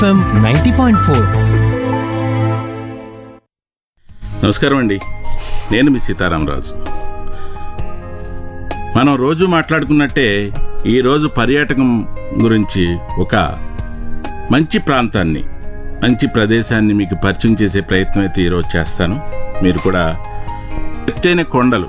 FM ninety point four నమస్కారం అండి నేను మీ సీతారామరాజు మనం రోజు మాట్లాడుకున్నట్టే ఈరోజు పర్యాటకం గురించి ఒక మంచి ప్రాంతాన్ని మంచి ప్రదేశాన్ని మీకు పరిచయం చేసే ప్రయత్నం అయితే ఈరోజు చేస్తాను మీరు కూడా ఎత్తైన కొండలు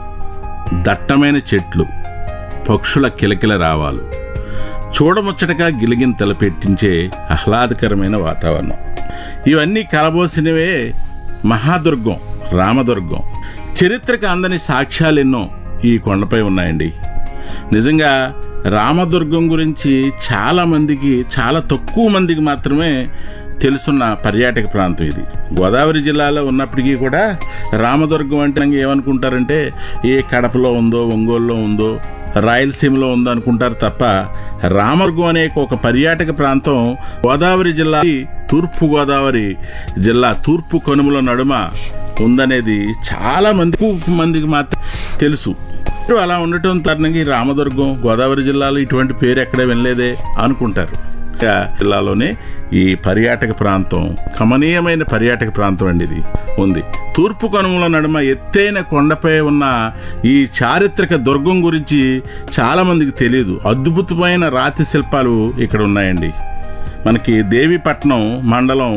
దట్టమైన చెట్లు పక్షుల కిలకిల రావాలు చూడముచ్చటగా గిలిగింతలు పెట్టించే ఆహ్లాదకరమైన వాతావరణం ఇవన్నీ కలబోసినవే మహాదుర్గం రామదుర్గం చరిత్రకు అందని సాక్ష్యాలెన్నో ఈ కొండపై ఉన్నాయండి నిజంగా రామదుర్గం గురించి చాలా మందికి చాలా తక్కువ మందికి మాత్రమే తెలుసున్న పర్యాటక ప్రాంతం ఇది గోదావరి జిల్లాలో ఉన్నప్పటికీ కూడా రామదుర్గం అంటే ఏమనుకుంటారంటే ఏ కడపలో ఉందో ఒంగోలులో ఉందో రాయలసీమలో ఉందో అనుకుంటారు తప్ప రామదుర్గం అనే ఒక పర్యాటక ప్రాంతం గోదావరి జిల్లా తూర్పు గోదావరి జిల్లా తూర్పు కనుమల నడుమ ఉందనేది చాలా మంది మందికి మాత్రం తెలుసు అలా ఉండటం కారణంగా ఈ రామదుర్గం గోదావరి జిల్లాలో ఇటువంటి పేరు ఎక్కడే వినలేదే అనుకుంటారు ఇంకా జిల్లాలోనే ఈ పర్యాటక ప్రాంతం కమనీయమైన పర్యాటక ప్రాంతం అండి ఇది ఉంది తూర్పు కనుమల నడుమ ఎత్తైన కొండపై ఉన్న ఈ చారిత్రక దుర్గం గురించి చాలా మందికి తెలియదు అద్భుతమైన రాతి శిల్పాలు ఇక్కడ ఉన్నాయండి మనకి దేవీపట్నం మండలం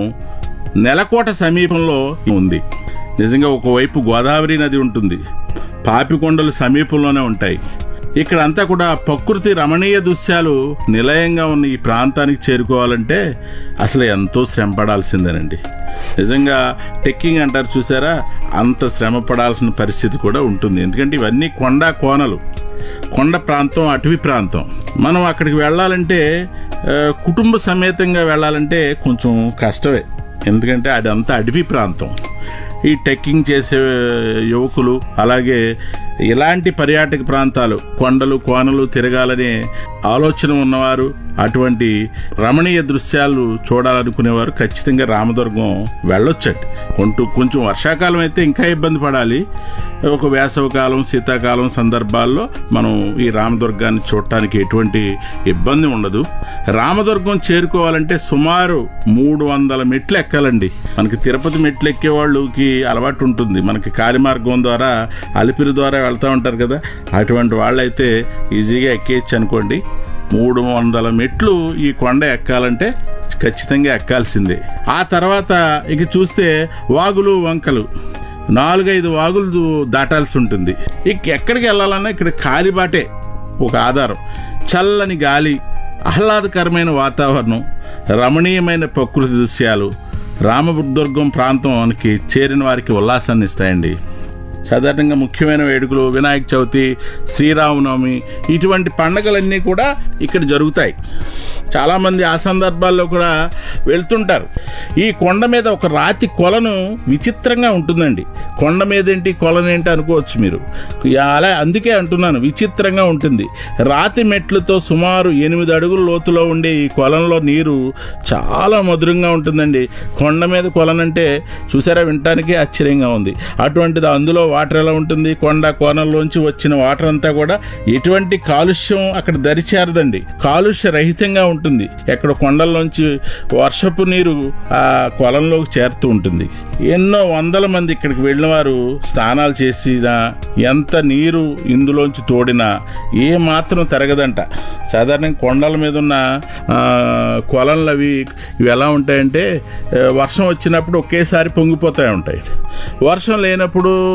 నెలకోట సమీపంలో ఉంది నిజంగా ఒకవైపు గోదావరి నది ఉంటుంది పాపికొండలు సమీపంలోనే ఉంటాయి ఇక్కడ అంతా కూడా ప్రకృతి రమణీయ దృశ్యాలు నిలయంగా ఉన్న ఈ ప్రాంతానికి చేరుకోవాలంటే అసలు ఎంతో శ్రమ పడాల్సిందేనండి నిజంగా టెక్కింగ్ అంటారు చూసారా అంత శ్రమ పడాల్సిన పరిస్థితి కూడా ఉంటుంది ఎందుకంటే ఇవన్నీ కొండ కోనలు కొండ ప్రాంతం అటవీ ప్రాంతం మనం అక్కడికి వెళ్ళాలంటే ఆ, కుటుంబ సమేతంగా వెళ్ళాలంటే కొంచెం కష్టమే ఎందుకంటే అదంతా అడవి ప్రాంతం ఈ ట్రెక్కింగ్ చేసే యువకులు అలాగే ఇలాంటి పర్యాటక ప్రాంతాలు కొండలు కోనలు తిరగాలనే ఆలోచన ఉన్నవారు అటువంటి రమణీయ దృశ్యాలు చూడాలనుకునేవారు ఖచ్చితంగా రామదుర్గం వెళ్ళొచ్చండి కొంటూ కొంచెం వర్షాకాలం అయితే ఇంకా ఇబ్బంది పడాలి ఒక వేసవకాలం శీతాకాలం సందర్భాల్లో మనం ఈ రామదుర్గాన్ని చూడటానికి ఎటువంటి ఇబ్బంది ఉండదు రామదుర్గం చేరుకోవాలంటే సుమారు మూడు వందల మెట్లు ఎక్కాలండి మనకి తిరుపతి మెట్లు ఎక్కే వాళ్ళకి అలవాటు ఉంటుంది మనకి కాలి మార్గం ద్వారా అలిపిరి ద్వారా వెళ్తూ ఉంటారు కదా అటువంటి వాళ్ళైతే ఈజీగా ఎక్కేయచ్చు అనుకోండి మూడు వందల మెట్లు ఈ కొండ ఎక్కాలంటే ఖచ్చితంగా ఎక్కాల్సిందే ఆ తర్వాత ఇక చూస్తే వాగులు వంకలు నాలుగైదు వాగులు దాటాల్సి ఉంటుంది ఇక ఎక్కడికి వెళ్ళాలన్నా ఇక్కడ కాలిబాటే ఒక ఆధారం చల్లని గాలి ఆహ్లాదకరమైన వాతావరణం రమణీయమైన ప్రకృతి దృశ్యాలు రామదుర్గం ప్రాంతానికి చేరిన వారికి ఉల్లాసాన్ని ఇస్తాయండి సాధారణంగా ముఖ్యమైన వేడుకలు వినాయక చవితి శ్రీరామనవమి ఇటువంటి పండగలన్నీ కూడా ఇక్కడ జరుగుతాయి చాలామంది ఆ సందర్భాల్లో కూడా వెళ్తుంటారు ఈ కొండ మీద ఒక రాతి కొలను విచిత్రంగా ఉంటుందండి కొండ మీద ఏంటి కొలను ఏంటి అనుకోవచ్చు మీరు అలా అందుకే అంటున్నాను విచిత్రంగా ఉంటుంది రాతి మెట్లతో సుమారు ఎనిమిది అడుగుల లోతులో ఉండే ఈ కొలంలో నీరు చాలా మధురంగా ఉంటుందండి కొండ మీద కొలనంటే చూసారా వినటానికి ఆశ్చర్యంగా ఉంది అటువంటిది అందులో వాటర్ ఎలా ఉంటుంది కొండ కోనల్లోంచి వచ్చిన వాటర్ అంతా కూడా ఎటువంటి కాలుష్యం అక్కడ దరిచేరదండి కాలుష్య రహితంగా ఉంటుంది ఎక్కడ కొండల్లోంచి వర్షపు నీరు ఆ కొలంలోకి చేరుతూ ఉంటుంది ఎన్నో వందల మంది ఇక్కడికి వెళ్ళిన వారు స్నానాలు చేసినా ఎంత నీరు ఇందులోంచి తోడినా ఏ మాత్రం తరగదంట సాధారణంగా కొండల మీద ఉన్న ఆ, కొలన్లు అవి ఇవి ఎలా ఉంటాయంటే ఆ, వర్షం వచ్చినప్పుడు ఒకేసారి పొంగిపోతాయి ఉంటాయి వర్షం లేనప్పుడు